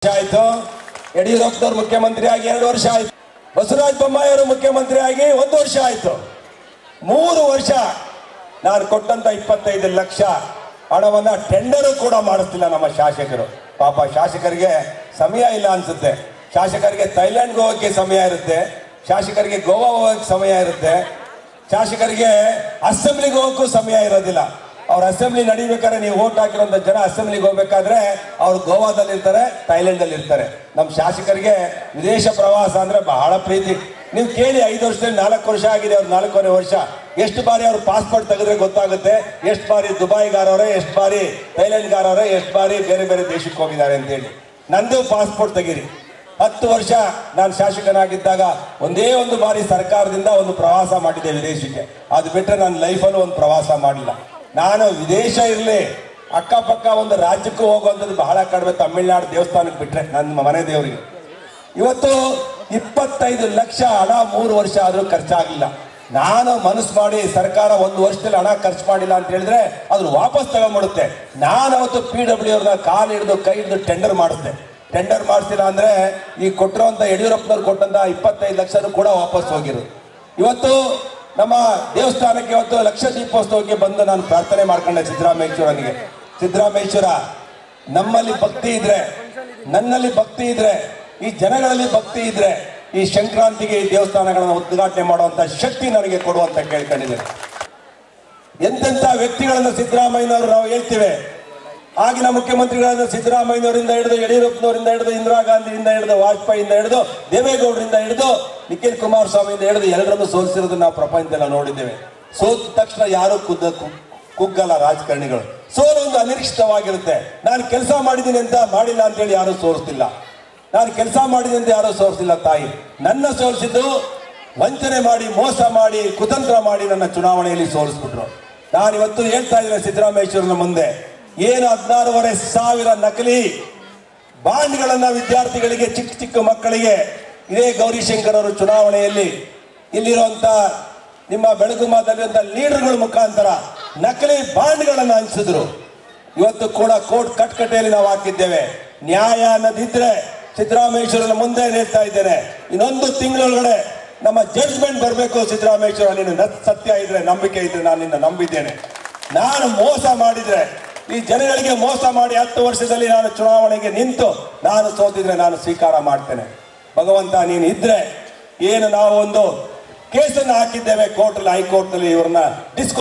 ಆಯ್ತು ಯಡಿಯೂರಪ್ಪನವ್ರು ಮುಖ್ಯಮಂತ್ರಿ ಆಗಿ ಎರಡು ವರ್ಷ ಆಯ್ತು ಬಸವರಾಜ ಬೊಮ್ಮಾಯಿ ಅವರು ಮುಖ್ಯಮಂತ್ರಿ ಆಗಿ ಒಂದು ವರ್ಷ ಆಯ್ತು ಮೂರು ವರ್ಷ ನಾನು ಕೊಟ್ಟಂತ ಇಪ್ಪತ್ತೈದು ಲಕ್ಷ ಹಣವನ್ನ ಟೆಂಡರ್ ಕೂಡ ಮಾಡಿಸ್ತಿಲ್ಲ ನಮ್ಮ ಶಾಸಕರು ಪಾಪ ಶಾಸಕರಿಗೆ ಸಮಯ ಇಲ್ಲ ಅನ್ಸುತ್ತೆ ಶಾಸಕರಿಗೆ ಥೈಲ್ಯಾಂಡ್ಗೆ ಹೋಗೋಕ್ಕೆ ಸಮಯ ಇರುತ್ತೆ ಶಾಸಕರಿಗೆ ಗೋವಾ ಹೋಗೋಕ್ಕೆ ಸಮಯ ಇರುತ್ತೆ ಶಾಸಕರಿಗೆ ಅಸೆಂಬ್ಲಿಗೆ ಹೋಗೋಕ್ಕೂ ಸಮಯ ಇರೋದಿಲ್ಲ ಅವ್ರ ಅಸೆಂಬ್ಲಿ ನಡಿಬೇಕಾದ್ರೆ ನೀವು ಓಟ್ ಹಾಕಿರೋಂಥ ಜನ ಅಸೆಂಬ್ಲಿಗೆ ಹೋಗ್ಬೇಕಾದ್ರೆ ಅವ್ರು ಗೋವಾದಲ್ಲಿ ಇರ್ತಾರೆ ಥೈಲ್ಯಾಂಡ್ ಅಲ್ಲಿ ಇರ್ತಾರೆ ನಮ್ಮ ಶಾಸಕರಿಗೆ ವಿದೇಶ ಪ್ರವಾಸ ಅಂದ್ರೆ ಬಹಳ ಪ್ರೀತಿ ನೀವು ಕೇಳಿ ಐದು ವರ್ಷದಲ್ಲಿ ನಾಲ್ಕು ವರ್ಷ ಆಗಿದೆ ಅವ್ರು ನಾಲ್ಕೂವರೆ ವರ್ಷ ಎಷ್ಟು ಬಾರಿ ಅವ್ರು ಪಾಸ್ಪೋರ್ಟ್ ತೆಗೆದ್ರೆ ಗೊತ್ತಾಗುತ್ತೆ ಎಷ್ಟು ಬಾರಿ ದುಬೈಗಾರವ್ರೆ ಎಷ್ಟು ಬಾರಿ ಥೈಲ್ಯಾಂಡ್ಗಾರವ್ರೆ ಎಷ್ಟು ಬಾರಿ ಬೇರೆ ಬೇರೆ ದೇಶಕ್ಕೆ ಹೋಗಿದ್ದಾರೆ ಅಂತೇಳಿ ನಂದು ಪಾಸ್ಪೋರ್ಟ್ ತೆಗೀರಿ ಹತ್ತು ವರ್ಷ ನಾನು ಶಾಸಕನಾಗಿದ್ದಾಗ ಒಂದೇ ಒಂದು ಬಾರಿ ಸರ್ಕಾರದಿಂದ ಒಂದು ಪ್ರವಾಸ ಮಾಡಿದ್ದೆ ವಿದೇಶಕ್ಕೆ ಅದು ಬಿಟ್ಟರೆ ನನ್ನ ಲೈಫಲ್ಲೂ ಒಂದು ಪ್ರವಾಸ ಮಾಡಲಿಲ್ಲ ನಾನು ವಿದೇಶ ಇರಲಿ ಅಕ್ಕಪಕ್ಕ ಒಂದು ರಾಜ್ಯಕ್ಕೂ ಹೋಗುವಂಥದ್ದು ಬಹಳ ಕಡಿಮೆ ತಮಿಳ್ನಾಡು ದೇವಸ್ಥಾನಕ್ಕೆ ಬಿಟ್ರೆ ನನ್ನ ಮನೆ ದೇವರಿಗೆ ಇವತ್ತು ಇಪ್ಪತ್ತೈದು ಲಕ್ಷ ಹಣ ಮೂರು ವರ್ಷ ಆದರೂ ಖರ್ಚಾಗಲಿಲ್ಲ ನಾನು ಮನಸ್ಸು ಮಾಡಿ ಸರ್ಕಾರ ಒಂದು ವರ್ಷದಲ್ಲಿ ಹಣ ಖರ್ಚು ಮಾಡಿಲ್ಲ ಅಂತ ಹೇಳಿದ್ರೆ ಅದನ್ನ ವಾಪಸ್ ತಗೊಂಡ್ಬಿಡುತ್ತೆ ನಾನು ಅವತ್ತು ಪಿ ಡಬ್ಲ್ಯೂ ಅವ್ರನ್ನ ಕಾಲು ಹಿಡಿದು ಕೈ ಹಿಡಿದು ಟೆಂಡರ್ ಮಾಡಿಸ್ದೆ ಟೆಂಡರ್ ಮಾಡಿಸಿಲ್ಲ ಅಂದ್ರೆ ಈ ಕೊಟ್ಟಿರುವಂತ ಯಡಿಯೂರಪ್ಪನವ್ರು ಕೊಟ್ಟಂತ ಇಪ್ಪತ್ತೈದು ಲಕ್ಷನೂ ಕೂಡ ವಾಪಸ್ ಹೋಗಿರೋದು ಇವತ್ತು ನಮ್ಮ ದೇವಸ್ಥಾನಕ್ಕೆ ಇವತ್ತು ಲಕ್ಷ ದೀಪೋತ್ಸವಕ್ಕೆ ಬಂದು ನಾನು ಪ್ರಾರ್ಥನೆ ಮಾಡ್ಕೊಂಡೆ ಸಿದ್ದರಾಮೇಶ್ವರನಿಗೆ ಸಿದ್ದರಾಮೇಶ್ವರ ನಮ್ಮಲ್ಲಿ ಭಕ್ತಿ ಇದ್ರೆ ನನ್ನಲ್ಲಿ ಭಕ್ತಿ ಇದ್ರೆ ಈ ಜನಗಳಲ್ಲಿ ಭಕ್ತಿ ಇದ್ರೆ ಈ ಸಂಕ್ರಾಂತಿಗೆ ಈ ದೇವಸ್ಥಾನಗಳನ್ನು ಉದ್ಘಾಟನೆ ಮಾಡುವಂತ ಶಕ್ತಿ ನನಗೆ ಕೊಡುವಂತ ಕೇಳ್ಕೊಂಡಿದ್ದೇನೆ ಎಂತೆಂಥ ವ್ಯಕ್ತಿಗಳನ್ನು ಸಿದ್ದರಾಮಯ್ಯನವರು ನಾವು ಹೇಳ್ತೇವೆ ಆಗಿನ ಮುಖ್ಯಮಂತ್ರಿಗಳಾದ ಸಿದ್ದರಾಮಯ್ಯನವರಿಂದ ಹಿಡಿದು ಯಡಿಯೂರಪ್ಪನವರಿಂದ ಹಿಡಿದು ಇಂದಿರಾ ಗಾಂಧಿಯಿಂದ ಹಿಡಿದು ವಾಜಪೇಯಿಯಿಂದ ಹಿಡಿದು ದೇವೇಗೌಡರಿಂದ ಹಿಡಿದು ನಿಖಿಲ್ ಕುಮಾರಸ್ವಾಮಿಯಿಂದ ಹಿಡಿದು ಎಲ್ಲರನ್ನು ಸೋಲಿಸಿರೋದನ್ನ ನಾವು ಪ್ರಪಂಚದಲ್ಲಿ ನೋಡಿದ್ದೇವೆ ಸೋತ ತಕ್ಷಣ ಯಾರು ಕುದ್ದ ಕು- ಕುಗ್ಗಲ್ಲ ರಾಜಕಾರಣಿಗಳು ಸೋಲು ಒಂದು ಅನಿರೀಕ್ಷಿತವಾಗಿರುತ್ತೆ ನಾನು ಕೆಲಸ ಮಾಡಿದ್ದೀನಿ ಅಂತ ಮಾಡಿಲ್ಲ ಅಂತೇಳಿ ಯಾರು ಸೋಲಿಸ್ತಿಲ್ಲ ನಾನು ಕೆಲಸ ಮಾಡಿದ್ದೀನಿ ಅಂತ ಯಾರು ಸೋಲಿಸಿಲ್ಲ ತಾಯಿ ನನ್ನ ಸೋಲಿಸಿದ್ದು ವಂಚನೆ ಮಾಡಿ ಮೋಸ ಮಾಡಿ ಕುತಂತ್ರ ಮಾಡಿ ನನ್ನ ಚುನಾವಣೆಯಲ್ಲಿ ಸೋಲಿಸ್ಬಿಟ್ರು ನಾನು ಇವತ್ತು ಹೇಳ್ತಾ ಇದ್ದೇನೆ ಸಿದ್ದರಾಮೇಶ್ವರನ ಮುಂದೆ ಏನು ಹದಿನಾರೂವರೆ ಸಾವಿರ ನಕಲಿ ಬಾಂಡ್ಗಳನ್ನ ವಿದ್ಯಾರ್ಥಿಗಳಿಗೆ ಚಿಕ್ಕ ಚಿಕ್ಕ ಮಕ್ಕಳಿಗೆ ಇದೇ ಗೌರಿಶಂಕರ್ ಅವರು ಚುನಾವಣೆಯಲ್ಲಿ ಇಲ್ಲಿರುವಂತ ನಿಮ್ಮ ಬೆಳಗುಮದಲ್ಲಿರುವಂತ ಲೀಡರ್ಗಳ ಮುಖಾಂತರ ನಕಲಿ ಬಾಂಡ್ಗಳನ್ನ ಹಂಚಿಸಿದ್ರು ಇವತ್ತು ಕೂಡ ಕೋರ್ಟ್ ಕಟ್ಕಟೆಯಲ್ಲಿ ನಾವು ಹಾಕಿದ್ದೇವೆ ನ್ಯಾಯ ಅನ್ನೋದಿದ್ರೆ ಸಿದ್ದರಾಮೇಶ್ವರನ ಮುಂದೆ ಹೇಳ್ತಾ ಇದ್ದೇನೆ ಇನ್ನೊಂದು ತಿಂಗಳೊಳಗಡೆ ನಮ್ಮ ಜಡ್ಜ್ಮೆಂಟ್ ಬರಬೇಕು ಸಿದ್ದರಾಮೇಶ್ವರ ನೀನು ನ- ಸತ್ಯ ಇದ್ರೆ ನಂಬಿಕೆ ಇದ್ರೆ ನಾನು ನಿನ್ನ ನಂಬಿದ್ದೇನೆ ನಾನು ಮೋಸ ಮಾಡಿದ್ರೆ ಈ ಜನಗಳಿಗೆ ಮೋಸ ಮಾಡಿ ಹತ್ತು ವರ್ಷದಲ್ಲಿ ನಾನು ಚುನಾವಣೆಗೆ ನಿಂತು ನಾನು ಸೋತಿದ್ರೆ ನಾನು ಸ್ವೀಕಾರ ಮಾಡ್ತೇನೆ ಭಗವಂತ ನೀನು ಇದ್ರೆ ಏನು ನಾವು ಒಂದು ಕೇಸನ್ನು ಹಾಕಿದ್ದೇವೆ ಕೋರ್ಟ್ ಹೈಕೋರ್ಟ್ ನಲ್ಲಿ ಇವ್ರನ್ನ ಡಿಸ್ಕೋ